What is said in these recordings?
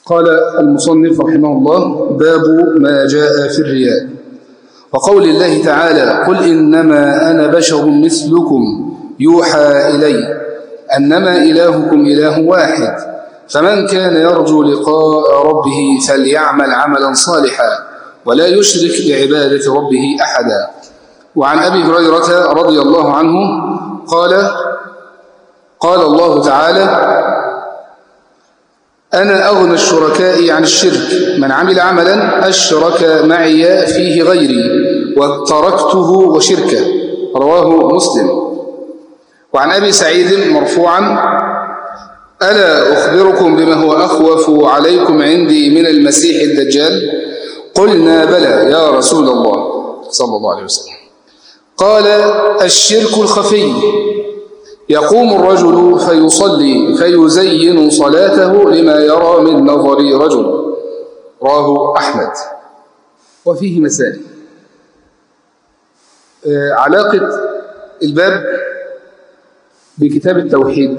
قال المصنف رحمه الله باب ما جاء في الرياء وقول الله تعالى قل إنما أنا بشر مثلكم يوحى إلي أنما إلهكم إله واحد فمن كان يرجو لقاء ربه فليعمل عملا صالحا ولا يشرك بعبادة ربه أحدا وعن أبي هريرة رضي الله عنه قال قال الله تعالى أنا أغنى الشركاء عن الشرك من عمل عملا أشرك معي فيه غيري وتركته وشركه رواه مسلم وعن أبي سعيد مرفوعا ألا أخبركم بما هو أخوف عليكم عندي من المسيح الدجال قلنا بلى يا رسول الله صلى الله عليه وسلم قال الشرك الخفي يقوم الرجل فيصلي فيزين صلاته لما يرى من نظر رجل راه أحمد وفيه مسائل علاقة الباب بكتاب التوحيد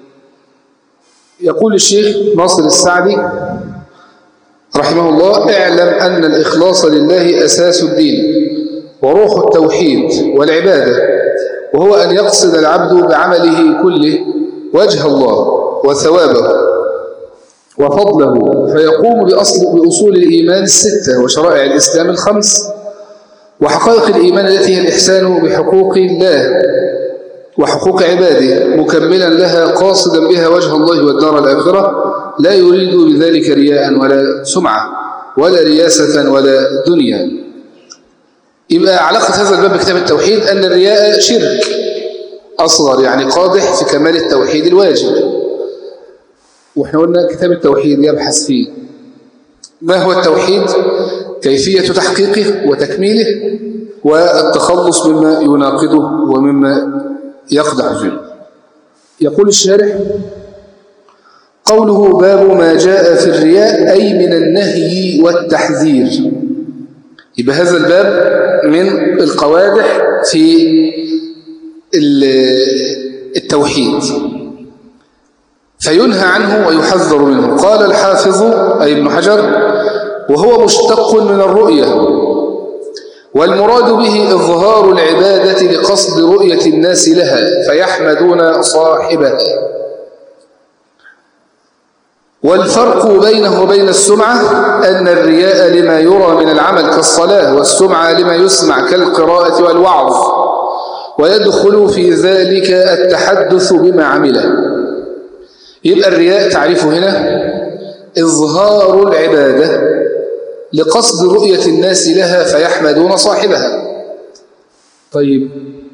يقول الشيخ ناصر السعدي رحمه الله اعلم أن الإخلاص لله أساس الدين وروح التوحيد والعبادة وهو أن يقصد العبد بعمله كله وجه الله وثوابه وفضله فيقوم بأصل بأصول الإيمان الستة وشرائع الإسلام الخمس وحقائق الإيمان التي هي الإحسان بحقوق الله وحقوق عباده مكملا لها قاصدا بها وجه الله والدار الآخرة لا يريد بذلك رياء ولا سمعة ولا رياسة ولا دنيا يبقى علاقة هذا الباب بكتاب التوحيد أن الرياء شرك أصغر يعني قادح في كمال التوحيد الواجب وإحنا قلنا كتاب التوحيد يبحث فيه ما هو التوحيد كيفية تحقيقه وتكميله والتخلص مما يناقضه ومما يقدح فيه يقول الشارح قوله باب ما جاء في الرياء أي من النهي والتحذير يبقى هذا الباب من القوادح في التوحيد فينهى عنه ويحذر منه قال الحافظ أي ابن حجر وهو مشتق من الرؤية والمراد به إظهار العبادة لقصد رؤية الناس لها فيحمدون صاحبها والفرق بينه وبين السمعة أن الرياء لما يرى من العمل كالصلاة والسمعة لما يسمع كالقراءة والوعظ ويدخل في ذلك التحدث بما عمله يبقى الرياء تعرفه هنا إظهار العبادة لقصد رؤية الناس لها فيحمدون صاحبها طيب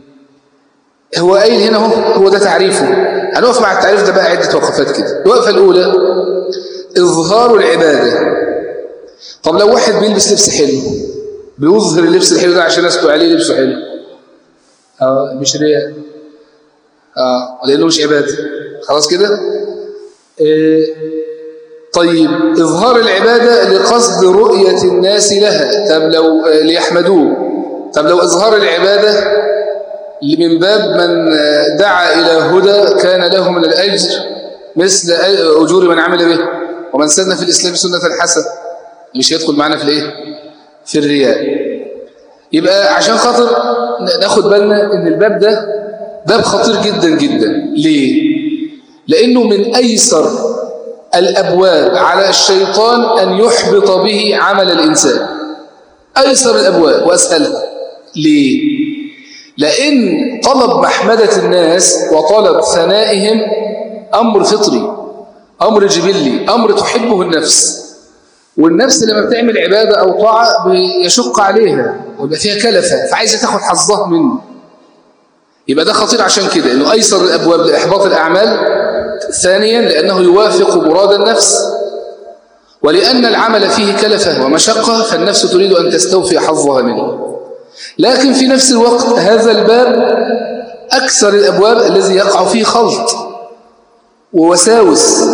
هو قايل هنا هو, هو ده تعريفه هنقف مع التعريف ده بقى عدة وقفات كده الوقفة الأولى إظهار العبادة طب لو واحد بيلبس لبس حلو بيظهر اللبس الحلو ده عشان الناس تقول عليه لبسه حلو اه مش رياء اه لأنه مش عبادة خلاص كده آه طيب إظهار العبادة لقصد رؤية الناس لها طب لو آه ليحمدوه طب لو إظهار العبادة من باب من دعا إلى هدى كان له من الأجر مثل أجور من عمل به ومن سن في الإسلام سنة حسنة مش يدخل معنا في الإيه؟ في الرياء يبقى عشان خاطر ناخد بالنا إن الباب ده باب خطير جدا جدا ليه؟ لأنه من أيسر الأبواب على الشيطان أن يحبط به عمل الإنسان أيسر الأبواب وأسهلها ليه؟ لأن طلب محمدة الناس وطلب ثنائهم أمر فطري أمر جبلي أمر تحبه النفس والنفس لما بتعمل عبادة أو طاعة بيشق عليها ويبقى فيها كلفة فعايزة تاخد حظها منه يبقى ده خطير عشان كده أنه أيسر الأبواب لإحباط الأعمال ثانيا لأنه يوافق مراد النفس ولأن العمل فيه كلفة ومشقة فالنفس تريد أن تستوفي حظها منه لكن في نفس الوقت هذا الباب أكثر الأبواب الذي يقع فيه خلط ووساوس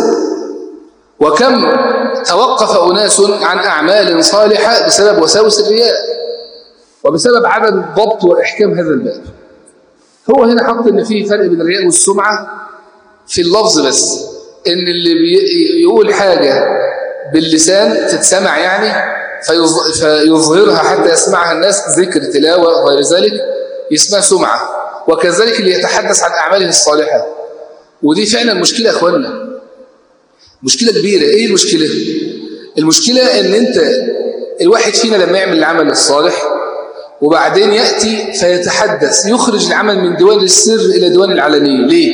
وكم توقف أناس عن أعمال صالحة بسبب وساوس الرياء وبسبب عدم الضبط وإحكام هذا الباب هو هنا حط إن فيه فرق بين الرياء والسمعة في اللفظ بس إن اللي يقول حاجة باللسان تتسمع يعني فيظهرها حتى يسمعها الناس ذكر تلاوة وغير ذلك اسمها سمعة وكذلك اللي يتحدث عن أعماله الصالحة ودي فعلا مشكلة أخواننا مشكلة كبيرة إيه المشكلة؟ المشكلة إن أنت الواحد فينا لما يعمل العمل الصالح وبعدين يأتي فيتحدث يخرج العمل من ديوان السر إلى ديوان العلنية ليه؟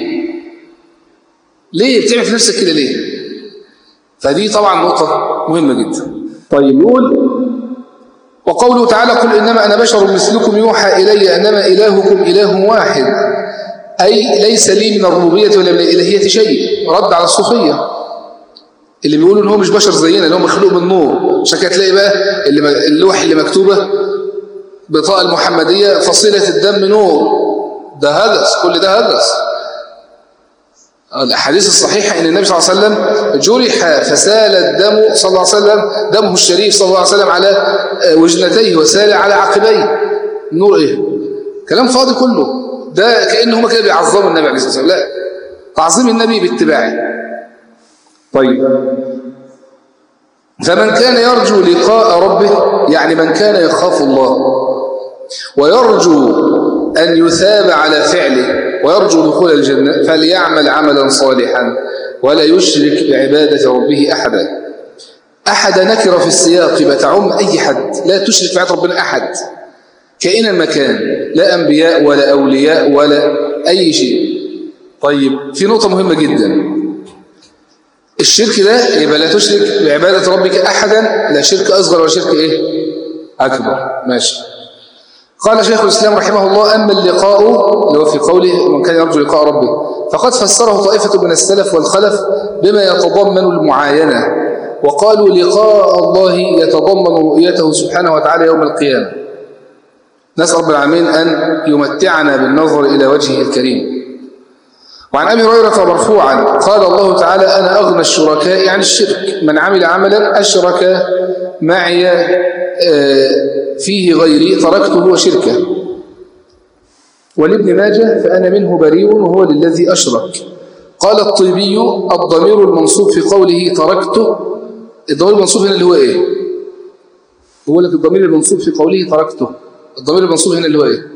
ليه بتعمل في نفسك كده ليه؟ فدي طبعا نقطة مهمة جدا طيب يقول وقوله تعالى قل إنما أنا بشر مثلكم يوحى إلي أنما إلهكم إله واحد أي ليس لي من الربوبية ولا من الإلهية شيء رد على الصوفية اللي بيقولوا إن هو مش بشر زينا إن هو مخلوق من نور عشان كده تلاقي بقى اللي اللوح اللي مكتوبة بطاقة المحمدية فصيلة الدم نور ده هدس كل ده هدس الأحاديث الصحيحة أن النبي صلى الله عليه وسلم جرح فسال الدم صلى الله عليه وسلم دمه الشريف صلى الله عليه وسلم على آه، وجنتيه وسال على عقبيه نور إيه كلام فاضي كله ده كأنه هم كده بيعظموا النبي عليه الصلاة والسلام لا تعظيم النبي باتباعه طيب فمن كان يرجو لقاء ربه يعني من كان يخاف الله ويرجو أن يثاب على فعله ويرجو دخول الجنة فليعمل عملا صالحا ولا يشرك بعبادة ربه أحدا أحد نكر في السياق بتعم أي حد لا تشرك في عبادة ربنا أحد كائنا مكان لا أنبياء ولا أولياء ولا أي شيء طيب في نقطة مهمة جدا الشرك ده يبقى لا تشرك بعبادة ربك أحدا لا شرك أصغر ولا شرك إيه أكبر ماشي قال شيخ الإسلام رحمه الله أما اللقاء اللي هو في قوله من كان يرجو لقاء ربه فقد فسره طائفة من السلف والخلف بما يتضمن المعاينة وقالوا لقاء الله يتضمن رؤيته سبحانه وتعالى يوم القيامة نسأل رب العالمين أن يمتعنا بالنظر إلى وجهه الكريم وعن أبي هريرة مرفوعا قال الله تعالى أنا أغنى الشركاء عن الشرك من عمل عملا أشرك معي آه فيه غيري تركته وشركه ولابن ماجه فأنا منه بريء وهو للذي أشرك قال الطيبي الضمير المنصوب في قوله تركته الضمير المنصوب هنا اللي هو إيه هو لك الضمير المنصوب في قوله تركته الضمير المنصوب هنا اللي هو إيه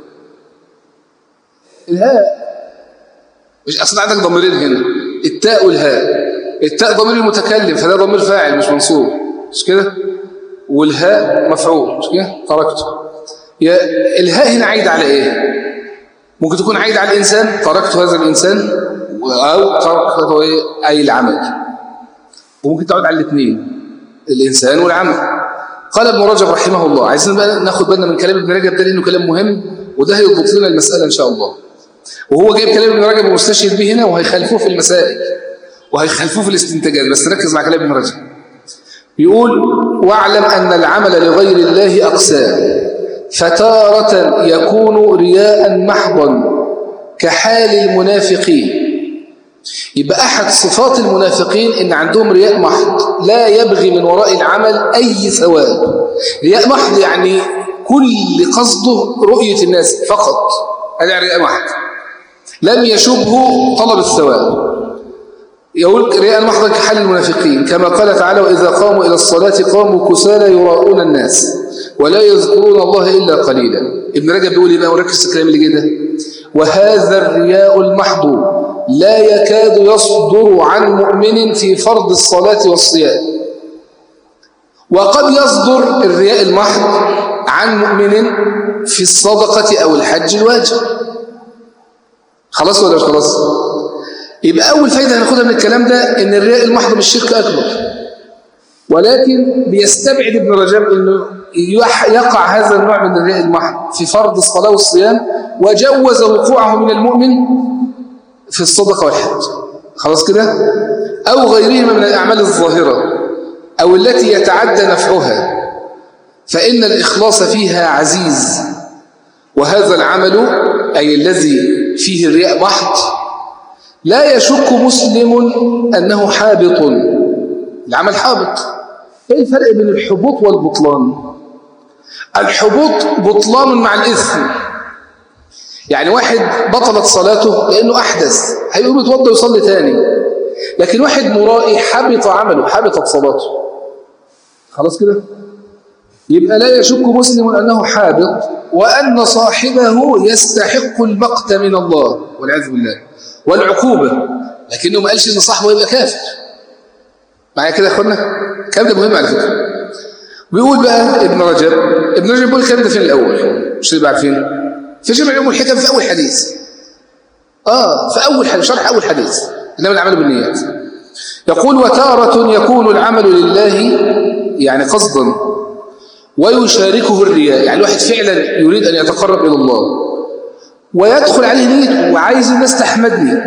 الهاء مش أصلا عندك ضميرين هنا التاء والهاء التاء ضمير المتكلم فده ضمير فاعل مش منصوب مش كده والهاء مفعول مش كده تركته يا الهاء هنا عايد على ايه ممكن تكون عايد على الانسان تركت هذا الانسان او تركته ايه اي العمل وممكن تعود على الاثنين الانسان والعمل قال ابن رجب رحمه الله عايزين بقى ناخد بالنا من كلام ابن رجب ده لانه كلام مهم وده هيضبط لنا المساله ان شاء الله وهو جايب كلام ابن رجب ومستشهد به هنا وهيخالفوه في المسائل وهيخالفوه في الاستنتاجات بس ركز مع كلام ابن رجب يقول واعلم أن العمل لغير الله أقسام فتارة يكون رياء محضا كحال المنافقين يبقى أحد صفات المنافقين إن عندهم رياء محض لا يبغي من وراء العمل أي ثواب رياء محض يعني كل قصده رؤية الناس فقط هذا رياء محض لم يشبه طلب الثواب يقول رياء محضا كحال المنافقين كما قال تعالى وإذا قاموا إلى الصلاة قاموا كسالى يراؤون الناس ولا يذكرون الله إلا قليلا ابن رجب بيقول إيه بقى وركز الكلام اللي كده وهذا الرياء المحض لا يكاد يصدر عن مؤمن في فرض الصلاة والصيام وقد يصدر الرياء المحض عن مؤمن في الصدقة أو الحج الواجب خلاص ولا مش خلاص يبقى أول فايدة هناخدها من الكلام ده إن الرياء المحض مش شرك أكبر ولكن بيستبعد ابن رجب إنه يقع هذا النوع من الرياء المحض في فرض الصلاة والصيام وجوز وقوعه من المؤمن في الصدقة والحج خلاص كده أو غيرهما من الأعمال الظاهرة أو التي يتعدى نفعها فإن الإخلاص فيها عزيز وهذا العمل أي الذي فيه الرياء محض لا يشك مسلم أنه حابط العمل حابط ايه الفرق بين الحبوط والبطلان الحبوط بطلان مع الإثم يعني واحد بطلت صلاته لأنه أحدث هيقوم يتوضى ويصلي تاني لكن واحد مرائي حبط عمله حبطت صلاته خلاص كده يبقى لا يشك مسلم أنه حابط وأن صاحبه يستحق المقت من الله والعياذ بالله والعقوبة لكنه ما قالش إن صاحبه يبقى كافر معايا كده يا اخوانا الكلام ده مهم على فكرة بيقول بقى ابن رجب ابن رجب بيقول الكلام ده فين الأول مش اللي عارفين في جمع يوم الحكم في أول حديث آه في أول حديث شرح أول حديث إنما العمل بالنيات يقول وتارة يكون العمل لله يعني قصدا ويشاركه الرياء يعني الواحد فعلا يريد أن يتقرب إلى الله ويدخل عليه نية وعايز الناس تحمدني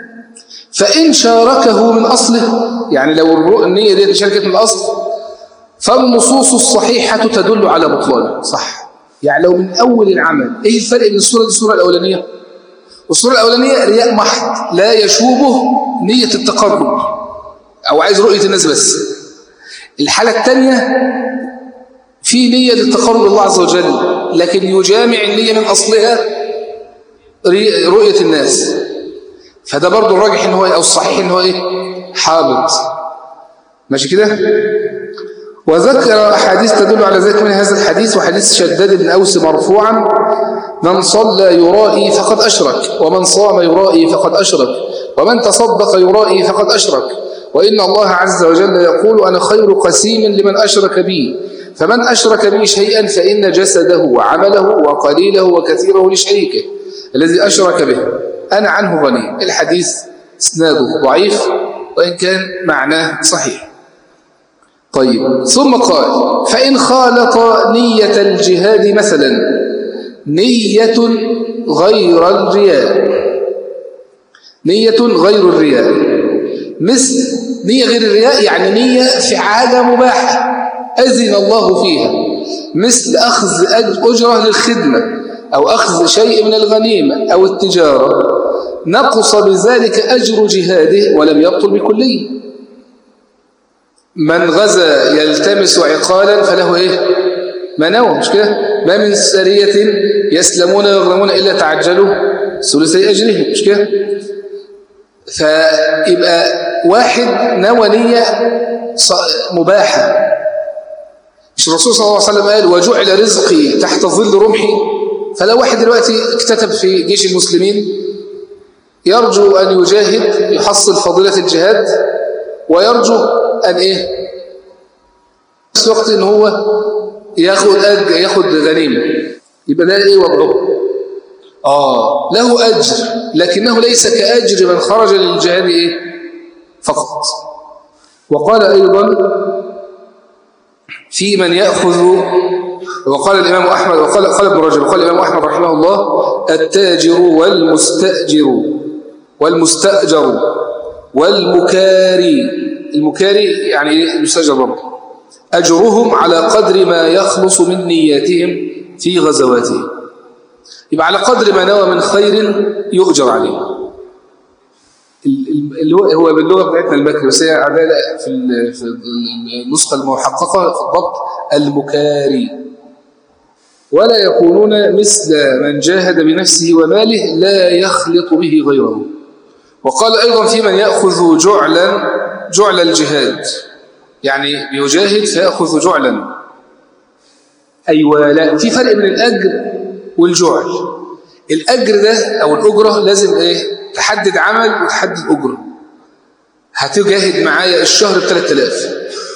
فإن شاركه من أصله يعني لو النية دي شاركت من الأصل فالنصوص الصحيحة تدل على بطلانه صح يعني لو من أول العمل إيه الفرق بين الصورة دي والصورة الأولانية الصورة الأولانية رياء محض لا يشوبه نية التقرب أو عايز رؤية الناس بس الحالة الثانية في نية للتقرب الله عز وجل لكن يجامع النية من أصلها رؤية الناس فده برضو الراجح إن هو أو الصحيح إن هو إيه حابط ماشي كده وذكر أحاديث تدل على ذلك من هذا الحديث وحديث شداد بن أوس مرفوعا من صلى يرائي فقد أشرك ومن صام يرائي فقد أشرك ومن تصدق يرائي فقد أشرك وإن الله عز وجل يقول أنا خير قسيم لمن أشرك بي فمن أشرك بي شيئا فإن جسده وعمله وقليله وكثيره لشريكه الذي أشرك به أنا عنه غني الحديث اسناده ضعيف وإن كان معناه صحيح طيب ثم قال فإن خالط نية الجهاد مثلا نية غير الرياء نية غير الرياء مثل نية غير الرياء يعني نية فعالة مباحة أذن الله فيها مثل أخذ أجرة للخدمة أو أخذ شيء من الغنيمة أو التجارة نقص بذلك أجر جهاده ولم يبطل بكليه من غزا يلتمس عقالا فله إيه ما نوى مش كده ما من سرية يسلمون ويغنمون إلا تعجلوا ثلثي أجرهم مش كده فيبقى واحد نوى نية مباحة مش الرسول صلى الله عليه وسلم قال وجعل رزقي تحت ظل رمحي فلو واحد دلوقتي اكتتب في جيش المسلمين يرجو أن يجاهد يحصل فضيلة الجهاد ويرجو أن إيه في وقت إن هو ياخد أج ياخد غنيمة يبقى ده إيه وضعه آه له أجر لكنه ليس كأجر من خرج للجهاد إيه فقط وقال أيضا في من يأخذ وقال الإمام أحمد وقال قال ابن رجب وقال الإمام أحمد رحمه الله التاجر والمستأجر والمستأجر والمكاري المكاري يعني المستأجر برضه أجرهم على قدر ما يخلص من نياتهم في غزواتهم يبقى على قدر ما نوى من خير يؤجر عليه اللي هو هو باللغه بتاعتنا المكر بس هي عداله في في النسخه المحققه في الضبط المكاري ولا يكونون مثل من جاهد بنفسه وماله لا يخلط به غيره وقال أيضا في من يأخذ جعلا جعل الجهاد يعني بيجاهد فيأخذ جعلا أيوة لا في فرق بين الأجر والجعل الأجر ده أو الأجرة لازم إيه تحدد عمل وتحدد أجرة هتجاهد معايا الشهر ب 3000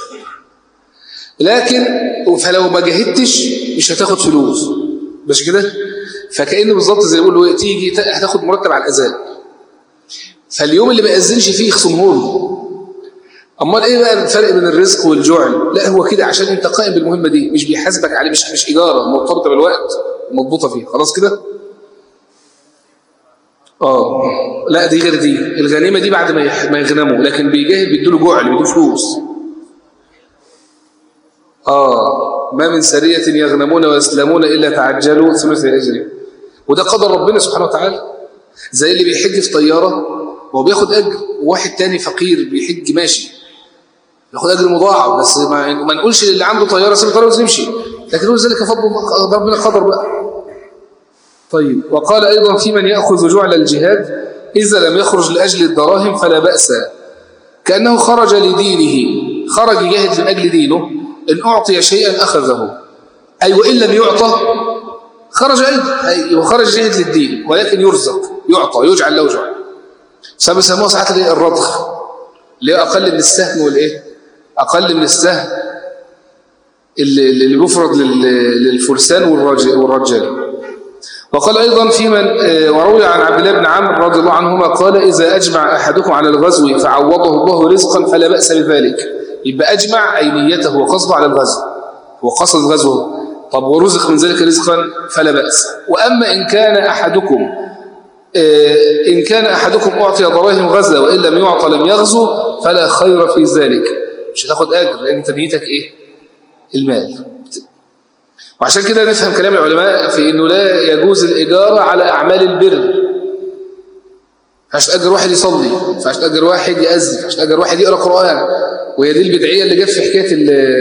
لكن فلو ما جاهدتش مش هتاخد فلوس مش كده فكأنه بالظبط زي ما بيقولوا تيجي هتاخد مرتب على الأذان فاليوم اللي ما يأذنش فيه يخصمه له امال ايه بقى الفرق بين الرزق والجعل لا هو كده عشان انت قائم بالمهمه دي مش بيحاسبك عليه مش مش اجاره مرتبطه بالوقت مضبوطه فيه خلاص كده اه لا دي غير دي الغنيمه دي بعد ما ما يغنموا لكن بيجاهد بيدوا له جعل بيدوا فلوس اه ما من سريه يغنمون ويسلمون الا تعجلوا ثلث اجره وده قدر ربنا سبحانه وتعالى زي اللي بيحج في طياره وهو بياخد اجر وواحد تاني فقير بيحج ماشي ياخد اجر مضاعف بس ما, ما نقولش للي عنده طياره سيب طياره ويمشي لكن نقول ذلك فضل ربنا قدر بقى طيب وقال ايضا في من ياخذ جعل الجهاد اذا لم يخرج لاجل الدراهم فلا باس كانه خرج لدينه خرج يجاهد من اجل دينه إن أعطي شيئا أخذه أي وإن لم يعطى خرج أيضا وخرج جيد للدين ولكن يرزق يعطى يجعل له جعل سموه ساعات الرضخ اللي هو أقل من السهم والإيه أقل من السهم اللي بيفرض للفرسان والرجال وقال أيضا في من آه، وروي عن عبد الله بن عمرو رضي الله عنهما قال إذا أجمع أحدكم على الغزو فعوضه الله رزقا فلا بأس بذلك يبقى أجمع أي نيته وقصده على الغزو هو قصد الغزو طب ورزق من ذلك رزقا فلا بأس وأما إن كان أحدكم آه، إن كان أحدكم أعطي دراهم غزة وإن لم يعطى لم يغزو فلا خير في ذلك مش هتاخد أجر لأن تنيتك إيه المال وعشان كده نفهم كلام العلماء في أنه لا يجوز الإجارة على أعمال البر فعش أجر واحد يصلي فعش أجر واحد يأذن فعش أجر واحد يقرأ قرآن وهي دي البدعية اللي جت في حكاية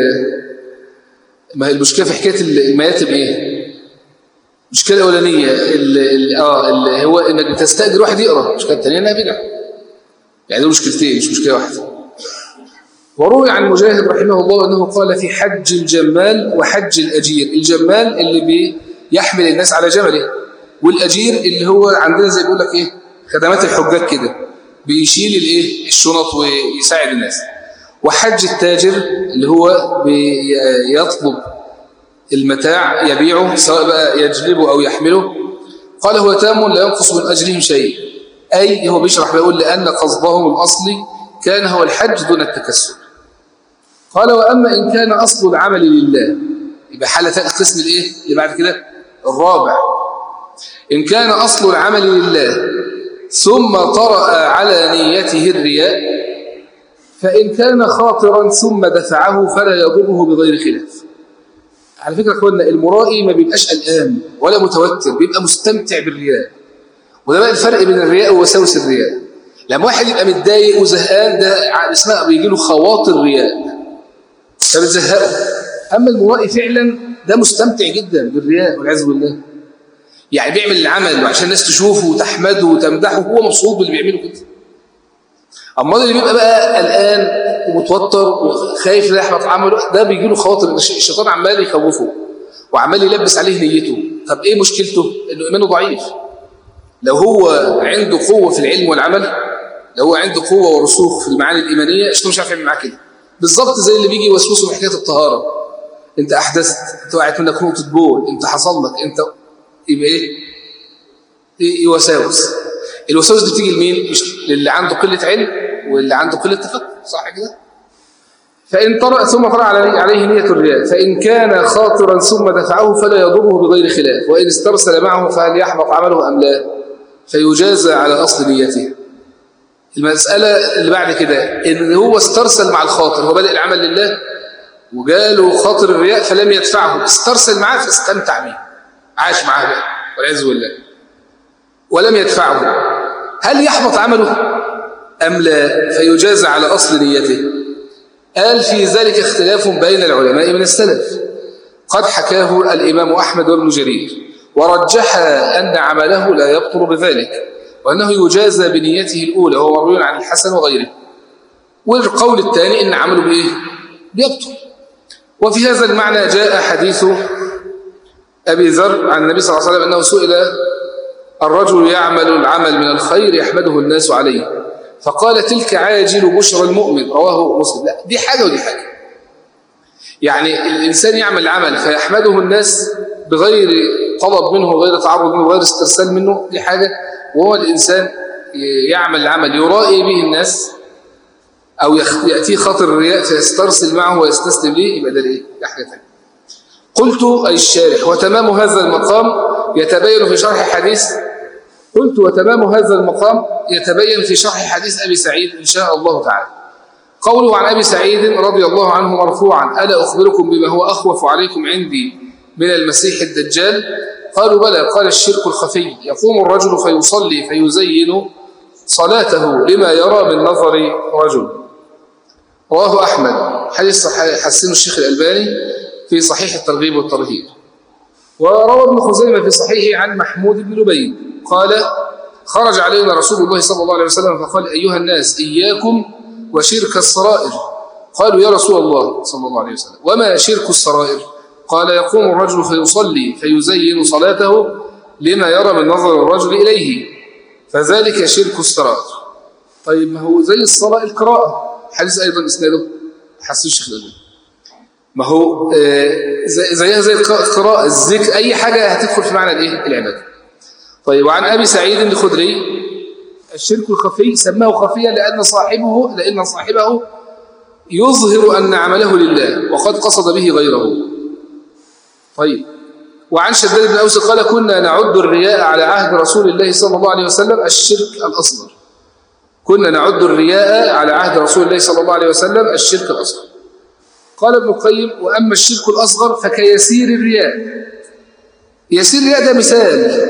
ما هي المشكلة في حكاية المياتم إيه المشكلة الأولانية اللي آه اللي هو إنك تستأجر واحد يقرأ المشكلة الثانية إنها بدعة يعني دول مشكلتين مش مشكلة واحدة وروي عن مجاهد رحمه الله أنه قال في حج الجمال وحج الأجير الجمال اللي بيحمل الناس على جمله والأجير اللي هو عندنا زي بيقول لك إيه خدمات الحجاج كده بيشيل الإيه الشنط ويساعد الناس وحج التاجر اللي هو بيطلب المتاع يبيعه سواء بقى يجلبه أو يحمله قال هو تام لا ينقص من أجلهم شيء أي هو بيشرح بيقول لأن قصدهم الأصلي كان هو الحج دون التكسر قال وأما إن كان أصل العمل لله يبقى حالة القسم الإيه اللي بعد كده الرابع إن كان أصل العمل لله ثم طرأ على نيته الرياء فإن كان خاطرا ثم دفعه فلا يضره بغير خلاف على فكرة أخوانا المرائي ما بيبقاش قلقان ولا متوتر بيبقى مستمتع بالرياء وده بقى الفرق بين الرياء ووساوس الرياء لما واحد يبقى متضايق وزهقان ده اسمها بيجي له خواطر رياء فبتزهقه أما المرائي فعلا ده مستمتع جدا بالرياء والعياذ بالله يعني بيعمل العمل وعشان الناس تشوفه وتحمده وتمدحه هو مبسوط باللي بيعمله كده أما اللي بيبقى بقى قلقان ومتوتر وخايف لا يحبط عمله ده بيجي له خواطر الشيطان عمال يخوفه وعمال يلبس عليه نيته طب ايه مشكلته انه ايمانه ضعيف لو هو عنده قوه في العلم والعمل لو هو عنده قوه ورسوخ في المعاني الايمانيه الشيطان مش عارف يعمل معاه كده بالظبط زي اللي بيجي يوسوسه في حكايه الطهاره انت احدثت انت وقعت منك نقطه بول انت حصل لك انت يبقى ايه ايه وساوس الوساوس دي بتيجي لمين للي عنده قله علم واللي عنده قله تفكر صح كده فإن طرأ ثم طرأ عليه نية الرياء فإن كان خاطرا ثم دفعه فلا يضره بغير خلاف وإن استرسل معه فهل يحبط عمله أم لا فيجازى على أصل نيته المسألة اللي بعد كده إن هو استرسل مع الخاطر هو بدأ العمل لله وجاله خاطر الرياء فلم يدفعه استرسل معاه فاستمتع به عاش معاه بقى والعياذ بالله ولم يدفعه هل يحبط عمله أم لا فيجازى على أصل نيته قال في ذلك اختلاف بين العلماء من السلف قد حكاه الإمام أحمد وابن جرير ورجح أن عمله لا يبطل بذلك وأنه يجازى بنيته الأولى وهو مروي عن الحسن وغيره والقول الثاني إن عمله بإيه؟ بيبطل وفي هذا المعنى جاء حديث أبي ذر عن النبي صلى الله عليه وسلم أنه سئل الرجل يعمل العمل من الخير يحمده الناس عليه فقال تلك عاجل بشرى المؤمن رواه مسلم لا دي حاجة ودي حاجة يعني الإنسان يعمل عمل فيحمده الناس بغير طلب منه غير تعرض منه غير استرسال منه دي حاجة وهو الإنسان يعمل العمل يرائي به الناس أو يأتيه خاطر الرياء فيسترسل معه ويستسلم ليه يبقى ده لإيه؟ ده حاجة ثانيه قلت أي الشارح وتمام هذا المقام يتبين في شرح حديث قلت وتمام هذا المقام يتبين في شرح حديث أبي سعيد إن شاء الله تعالى قوله عن أبي سعيد رضي الله عنه مرفوعا ألا أخبركم بما هو أخوف عليكم عندي من المسيح الدجال قالوا بلى قال الشرك الخفي يقوم الرجل فيصلي فيزين صلاته لما يرى من نظر رجل رواه أحمد حديث صحيح حسن الشيخ الألباني في صحيح الترغيب والترهيب وروى ابن خزيمة في صحيحه عن محمود بن لبيد قال خرج علينا رسول الله صلى الله عليه وسلم فقال أيها الناس إياكم وشرك الصرائر قالوا يا رسول الله صلى الله عليه وسلم وما شرك السرائر قال يقوم الرجل فيصلي فيزين صلاته لما يرى من نظر الرجل إليه فذلك شرك السرائر طيب ما هو زي الصلاة القراءة حديث أيضا إسناده حسن الشيخ الألباني ما هو زيها زي القراءة الذكر أي حاجة هتدخل في معنى الإيه؟ العبادة طيب وعن أبي سعيد الخدري الشرك الخفي سماه خفيا لأن صاحبه لأن صاحبه يظهر أن عمله لله وقد قصد به غيره طيب وعن شداد بن أوس قال كنا نعد الرياء على عهد رسول الله صلى الله عليه وسلم الشرك الأصغر كنا نعد الرياء على عهد رسول الله صلى الله عليه وسلم الشرك الأصغر قال ابن القيم وأما الشرك الأصغر فكيسير الرياء يسير الرياء ده مثال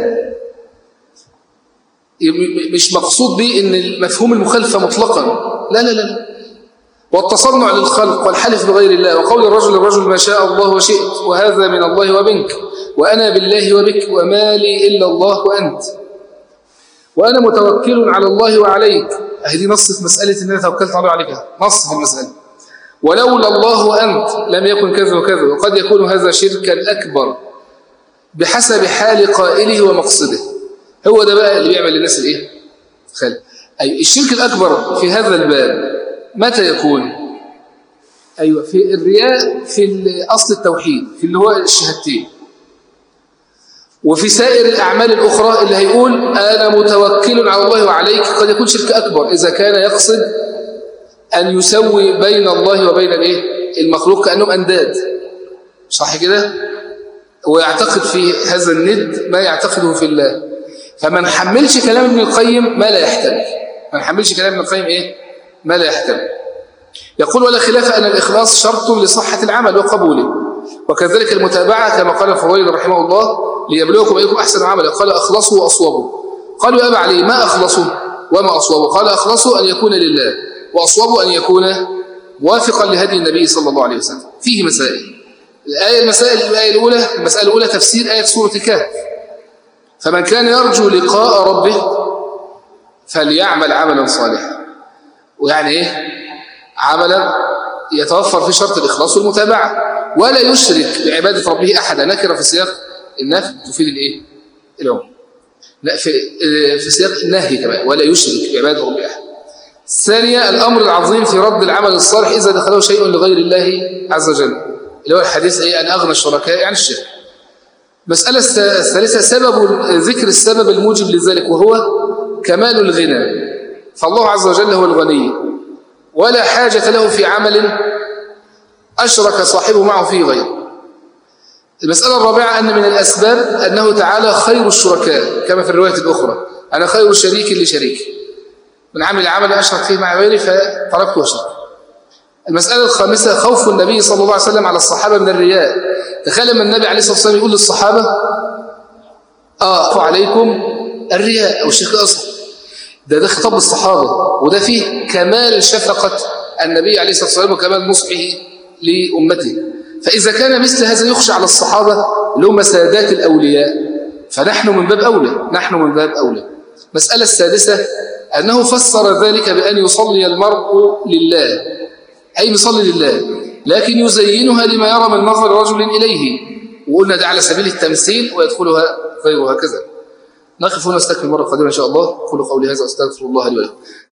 مش مقصود به ان المفهوم المخالفة مطلقا لا لا لا والتصنع للخلق والحلف بغير الله وقول الرجل للرجل ما شاء الله وشئت وهذا من الله ومنك وأنا بالله وبك وما لي إلا الله وأنت وأنا متوكل على الله وعليك هذه نص في مسألة أن أنا توكلت عليه وعليك نص في المسألة ولولا الله وأنت لم يكن كذا وكذا وقد يكون هذا شركا أكبر بحسب حال قائله ومقصده هو ده بقى اللي بيعمل للناس الايه خالد أي الشرك الأكبر في هذا الباب متى يكون أيوة في الرياء في أصل التوحيد في اللي هو الشهادتين وفي سائر الأعمال الأخرى اللي هيقول أنا متوكل على الله وعليك قد يكون شرك أكبر إذا كان يقصد أن يسوي بين الله وبين الإيه؟ المخلوق كأنهم أنداد صح كده ويعتقد في هذا الند ما يعتقده في الله فما نحملش كلام ابن القيم ما لا يحتمل ما نحملش كلام ابن القيم إيه ما لا يحتمل يقول ولا خلاف أن الإخلاص شرط لصحة العمل وقبوله وكذلك المتابعة كما قال الفضيل رحمه الله ليبلوكم أيكم أحسن عملا قال أخلصوا وأصوبوا قالوا يا أبا علي ما أخلصوا وما أصوبوا قال أخلصوا أن يكون لله وأصوبوا أن يكون موافقا لهدي النبي صلى الله عليه وسلم فيه مسائل الآية المسائل الآية الأولى المسألة الأولى تفسير آية سورة الكهف فمن كان يرجو لقاء ربه فليعمل عملا صالحا ويعني إيه عملا يتوفر في شرط الإخلاص والمتابعة ولا يشرك بعبادة ربه أحدا نكرة في سياق النفي تفيد الإيه العمر لا في في سياق النهي كمان ولا يشرك بعبادة ربه أحد الثانية الأمر العظيم في رد العمل الصالح إذا دخله شيء لغير الله عز وجل اللي هو الحديث إيه أن أغنى الشركاء عن الشرك مسألة الثالثة سبب ذكر السبب الموجب لذلك وهو كمال الغنى فالله عز وجل هو الغني ولا حاجة له في عمل أشرك صاحبه معه فيه غيره المسألة الرابعة أن من الأسباب أنه تعالى خير الشركاء كما في الرواية الأخرى أنا خير شريك لشريك من عمل عمل أشرك فيه مع غيري فتركته وشرك المسألة الخامسة خوف النبي صلى الله عليه وسلم على الصحابة من الرياء تخيل لما النبي عليه الصلاة والسلام يقول للصحابة آه عليكم الرياء أو الشرك الأصغر ده ده خطاب الصحابة وده فيه كمال شفقة النبي عليه الصلاة والسلام وكمال نصحه لأمته فإذا كان مثل هذا يخشى على الصحابة اللي هم سادات الأولياء فنحن من باب أولى نحن من باب أولى مسألة السادسة أنه فسر ذلك بأن يصلي المرء لله أي يصلي لله لكن يزينها لما يرى من نظر رجل إليه وقلنا ده على سبيل التمثيل ويدخلها غيرها كذا نقف هنا نستكمل مرة قادمة إن شاء الله قولوا قولي هذا أستغفر الله لي ولكم